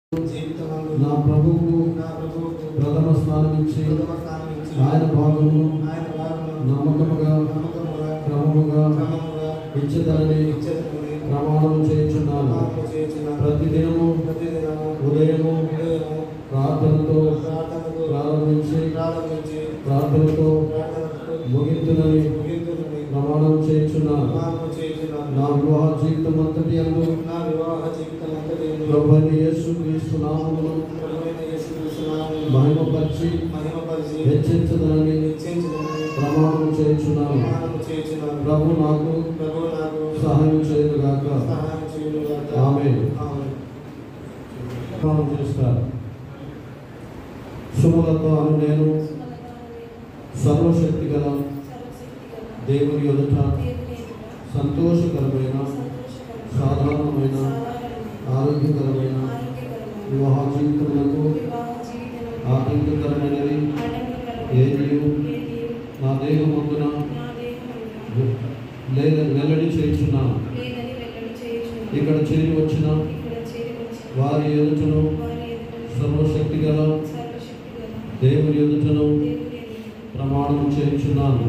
జీవితమందు నా ప్రభువుకు నా ప్రభువుకు ప్రథమ స్థానం ఇచ్చి ప్రథమ స్థానం ఇచ్చి ఆయన భాగమును ఆయన వారును నమ్మకముగా నమ్మకముగా క్రమముగా క్రమముగా ఇచ్చదనని ఇచ్చేతమని ప్రమాణం చేయుచున్నాను ప్రమాణము చేయుచున్నాను. ప్రతిదినము ప్రతిదినము ఉదయము ఉదయము ప్రార్థనతో ప్రార్థనకు ప్రారంభించి ప్రారంభించి ప్రార్థనతో ప్రార్థనకు ముగింతునని ముగింతునని ప్రమాణం చేయుచున్నాను ప్రమాణము చేయుచున్నాను. నా వివాహ జీవితం అంతటి అందు నా వివాహ జీవితం అంతటిను ప్రభువైన యేసు క్రీస్తు నామమును ప్రభువైన యేసుక్రీస్తు నామమున మహిమపరిచి మహిమపరిచి హెచ్చించదనని హెచ్చించునని ప్రమాణం చేయుచున్నాను ప్రమాణము చేయుచున్నాను. ప్రభు నాకు ప్రభువు నాకు సహాయం చేయదుగాక సహాయం చేయునుగాక. ఆమేన్. ఆమేన్. ప్రమాణం చేస్తారు శుభలతో అను నేను సర్వశక్తి గల దేవుని ఎదుట సంతోషకరమైన సాధారణమైన ఆరోగ్యకరమైన వివాహ జీవితములకు ఆటంకకరమైనది ఏది నా దేహమందున లేద వెల్లడి చేయుచున్నాను ఇక్కడ చేరి వచ్చిన వారి ఎదుటను సర్వశక్తి గల దేవుని ఎదుటను ప్రమాణం చేయుచున్నాను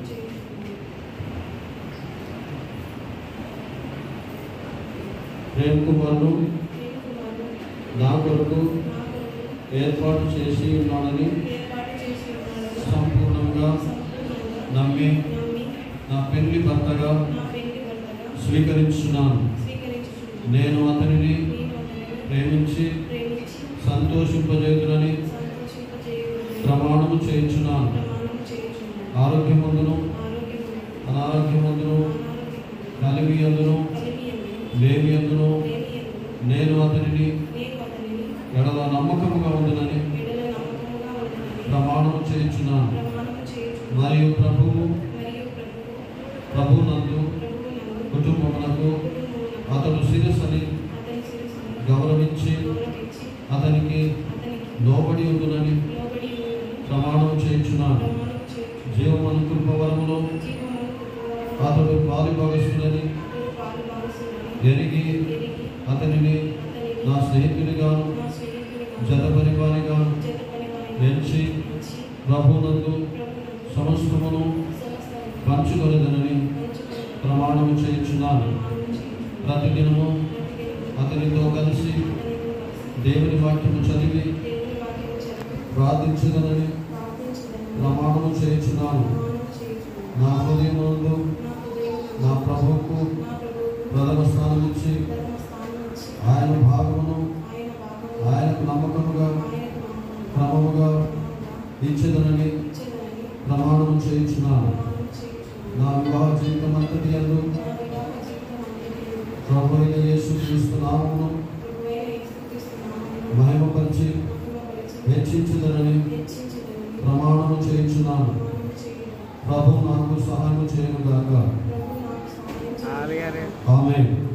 ప్రేమ్ కుమార్ను నా కొరకు ఏర్పాటు చేసి ఉన్నానని సంపూర్ణంగా నమ్మి నా పెళ్లి భర్తగా స్వీకరించున్నాను నేను అతనిని ప్రేమించి సంతోషింపజేతునని ప్రమాణము చేయించున్నాను ఆరోగ్యమందును అనారోగ్యమందును కలిమి అందును లేమి అందును నేను అతనిని ఎడల నమ్మకముగా ఉండునని ప్రమాణం చేయించున్నాను మరియు ప్రభువు ప్రభు నందు కుటుంబమునకు అతడు శిరస్సుని గౌరవించి అతనికి లోబడి ఉండునని ప్రమాణం చేయించున్నాను జీవమను కృపవరములో అతడు పాలిభాగస్తులని ఎరిగి అతనిని నా స్నేహితునిగాను జతపరివారిగాను ఎంచి ప్రభునందు సమస్తమును పంచుకొనిదనని ప్రమాణం చేయించున్నాను ప్రతిదినము అతనితో కలిసి దేవుని వాక్యము చదివి ప్రార్థించదనని ప్రమాణము చేయించున్నాను నా హృదయమందు నా ప్రభువుకు ప్రథమ స్థానం ఇచ్చి ఆయన భాగమును ఆయనకు నమ్మకముగా క్రమముగా ఇచ్చేదనని ప్రమాణం చేయించున్నాను నా వివాహ జీవితం అంతటి అందు ప్రభు అయిన యేసు క్రీస్తు నామమును మహిమపరిచి హెచ్చించుదనని ప్రమాణము చేయించున్నాను ప్రభు నాకు సహాయం చేయను గాక అరే అరే ఆమె